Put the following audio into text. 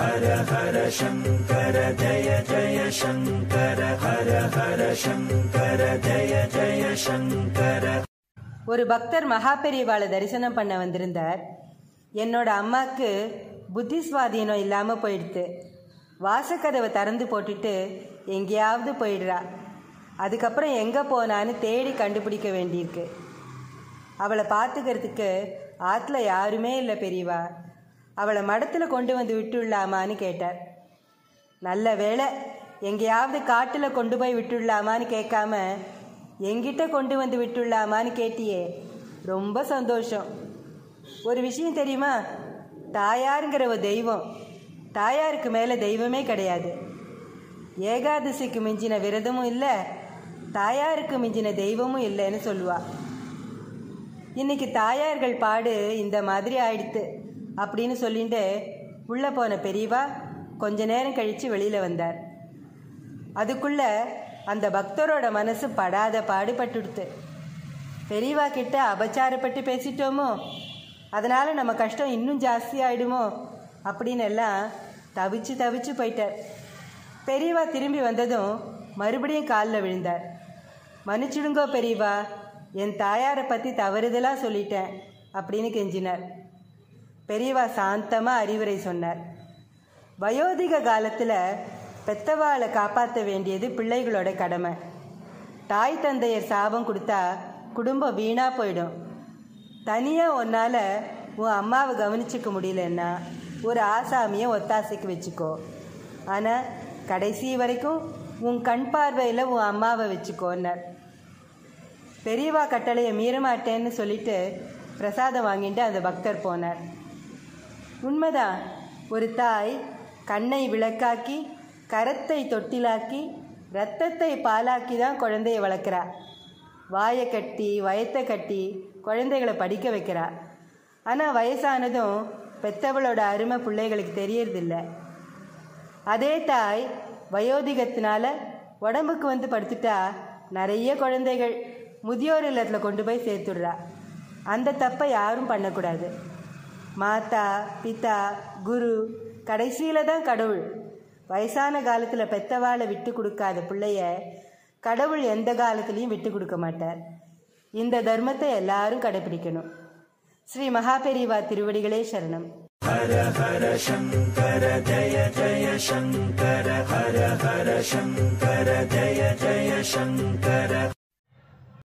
ஒரு பக்தர் மகா பெரியவாளை தரிசனம் பண்ண வந்திருந்தார் என்னோட அம்மாக்கு புத்தி சுவாதீனம் இல்லாமல் போயிடுத்து வாசக்கதவை திறந்து போட்டுட்டு எங்கேயாவது போயிடுறா அதுக்கப்புறம் எங்கே போனான்னு தேடி கண்டுபிடிக்க வேண்டியிருக்கு அவளை பார்த்துக்கிறதுக்கு ஆற்றுல யாருமே இல்லை பெரியவா அவளை மடத்தில் கொண்டு வந்து விட்டுடலாமான்னு கேட்டார் நல்ல வேளை எங்கேயாவது காட்டில் கொண்டு போய் விட்டுடலாமான்னு கேட்காம எங்கிட்ட கொண்டு வந்து விட்டுடலாமான்னு கேட்டியே ரொம்ப சந்தோஷம் ஒரு விஷயம் தெரியுமா தாயாருங்கிற ஒரு தெய்வம் தாயாருக்கு மேலே தெய்வமே கிடையாது ஏகாதசிக்கு மிஞ்சின விரதமும் இல்லை தாயாருக்கு மிஞ்சின தெய்வமும் இல்லைன்னு சொல்லுவா இன்னைக்கு தாயார்கள் பாடு இந்த மாதிரி ஆயிடுத்து அப்படின்னு சொல்லிட்டு உள்ளே போன பெரியவா கொஞ்ச நேரம் கழித்து வெளியில் வந்தார் அதுக்குள்ள அந்த பக்தரோட மனசு படாத பாடுபட்டுடுத்து பெரியவா கிட்ட அபச்சாரப்பட்டு பேசிட்டோமோ அதனால நம்ம கஷ்டம் இன்னும் ஜாஸ்தி ஆயிடுமோ அப்படின்னு எல்லாம் தவிச்சு தவிச்சு போயிட்டார் பெரியவா திரும்பி வந்ததும் மறுபடியும் காலில் விழுந்தார் மன்னிச்சிடுங்கோ பெரியவா என் தாயாரை பற்றி தவறுதலாக சொல்லிட்டேன் அப்படின்னு கெஞ்சினார் பெரியவா சாந்தமாக அறிவுரை சொன்னார் வயோதிக காலத்தில் பெத்தவாளை காப்பாற்ற வேண்டியது பிள்ளைகளோட கடமை தாய் தந்தையர் சாபம் கொடுத்தா குடும்பம் வீணாக போயிடும் தனியாக உன்னால் உன் அம்மாவை கவனிச்சிக்க முடியலன்னா ஒரு ஆசாமியை ஒத்தாசைக்கு வச்சுக்கோ ஆனால் கடைசி வரைக்கும் உன் கண் பார்வையில் உன் அம்மாவை வச்சுக்கோன்னார் பெரியவா கட்டளையை மீற மாட்டேன்னு சொல்லிட்டு பிரசாதம் வாங்கிட்டு அந்த பக்தர் போனார் உண்மைதான் ஒரு தாய் கண்ணை விளக்காக்கி கரத்தை தொட்டிலாக்கி ரத்தத்தை பாலாக்கி தான் குழந்தைய வளர்க்குறா வாயை கட்டி வயத்தை கட்டி குழந்தைகளை படிக்க வைக்கிறா ஆனால் வயசானதும் பெத்தவளோட அருமை பிள்ளைகளுக்கு தெரியறதில்ல அதே தாய் வயோதிகத்தினால உடம்புக்கு வந்து படுத்துட்டா நிறைய குழந்தைகள் முதியோர் இல்லத்தில் கொண்டு போய் சேர்த்துடுறா அந்த தப்பை யாரும் பண்ணக்கூடாது மாதா பிதா குரு கடைசியில் தான் கடவுள் வயசான காலத்தில் பெத்தவாளை விட்டு கொடுக்காத பிள்ளைய கடவுள் எந்த காலத்துலேயும் விட்டு கொடுக்க மாட்டார் இந்த தர்மத்தை எல்லாரும் கடைபிடிக்கணும் ஸ்ரீ மகாபெரிவா திருவடிகளே சரணம் ஹர ஹர சங்கர ஜய ஜய சங்கர ஹர ஹர சங்கர ஜய ஜய சங்கர